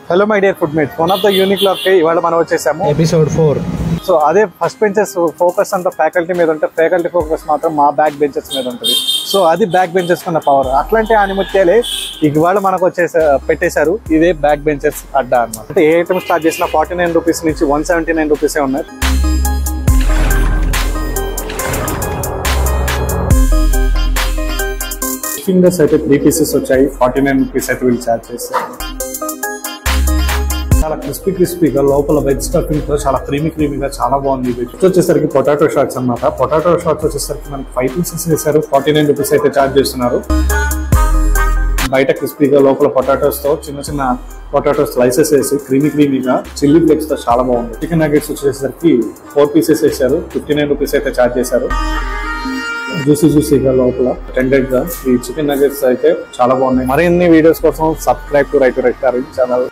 hello my dear food mates one of the unique lock ఇవాళ మనం వచ్చేసాము episode four so అదే first benches focus అంతా faculty మీద ఉంటే ఫ్యాకల్టీ ఫోకస్ మాత్రం మా బ్యాక్ బెంచెస్ మీద ఉంటుంది సో అది బ్యాక్ బెంచెస్ ఉన్న పవర్ అట్లాంటి ఆనిముత్యాలే ఇవాళ మనకు వచ్చేసా పెట్టేశారు ఇదే బ్యాక్ బెంచెస్ అడ్డా అన్నమాట అంటే ఏ ఐటమ్ స్టార్ట్ చేసినా ఫార్టీ నైన్ రూపీస్ నుంచి వన్ సెవెంటీ నైన్ రూపీసే ఉన్నాయి ఫింగర్స్ అయితే త్రీ పీసెస్ వచ్చాయి ఫార్టీ నైన్ రూపీస్ అయితే వీళ్ళు ఛార్జ్ చేస్తారు చాలా క్రిస్పీ క్రిస్పీగా లోపల వెజ్ స్టఫింగ్ తో చాలా క్రీమీ క్రీమీగా చాలా బాగుంది ఇది ఇది వచ్చేసరికి పొటాటో షాట్స్ అన్నమాట పొటాటో షాట్స్ వచ్చేసరికి మనకి ఫైవ్ పీసెస్ వేసారు ఫార్టీ నైన్ రూపీస్ అయితే ఛార్జ్ చేస్తున్నారు బయట క్రిస్పీగా లోపల పొటాటోస్ తో చిన్న చిన్న పొటాటో స్లైసెస్ వేసి క్రీమీ క్రీమీగా చిల్లీ ఫ్లేక్స్ తో చాలా బాగుంది చికెన్ నగెట్స్ వచ్చేసరికి ఫోర్ పీసెస్ వేసారు ఫిఫ్టీ నైన్ రూపీస్ అయితే ఛార్జ్ చేశారు జ్యూసీ జ్యూసీగా లోపల టెండెడ్ గా ఈ చికెన్ నగెట్స్ అయితే చాలా బాగున్నాయి మరిన్ని వీడియోస్ కోసం subscribe to right right channel